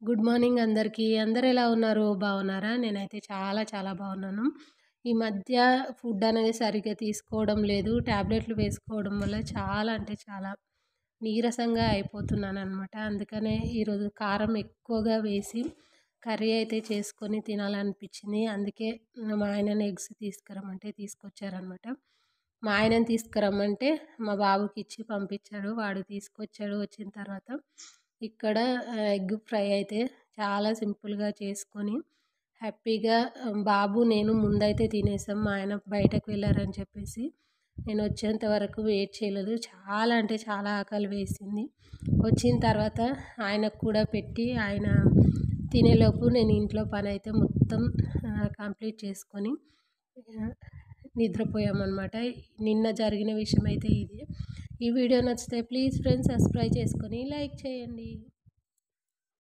good morning అందరికీ అందరు ఎలా ఉన్నారు బాగున్నారా నేనైతే చాలా చాలా బాగున్నాను ఈ మధ్య ఫుడ్ అనేది సరిగ్గా తీసుకోవడం లేదు ట్యాబ్లెట్లు వేసుకోవడం వల్ల చాలా అంటే చాలా నీరసంగా అయిపోతున్నాను అనమాట అందుకనే ఈరోజు కారం ఎక్కువగా వేసి కర్రీ అయితే చేసుకొని తినాలనిపించింది అందుకే మా ఆయనని ఎగ్స్ తీసుకురమ్మంటే తీసుకొచ్చారనమాట మా ఆయనని తీసుకురమ్మంటే మా బాబుకి ఇచ్చి పంపించాడు వాడు తీసుకొచ్చాడు వచ్చిన తర్వాత ఇక్కడ ఎగ్ ఫ్రై అయితే చాలా సింపుల్గా చేసుకొని హ్యాపీగా బాబు నేను ముందైతే తినేసాం మా ఆయన బయటకు వెళ్ళారని చెప్పేసి నేను వచ్చేంత వరకు వెయిట్ చేయలేదు చాలా అంటే చాలా ఆకలి వేసింది వచ్చిన తర్వాత ఆయనకు కూడా పెట్టి ఆయన తినేలోపు నేను ఇంట్లో పని అయితే మొత్తం కంప్లీట్ చేసుకొని నిద్రపోయామన్నమాట నిన్న జరిగిన విషయం అయితే ఇది ఈ వీడియో నచ్చితే ప్లీజ్ ఫ్రెండ్స్ సబ్స్క్రైబ్ చేసుకొని లైక్ చేయండి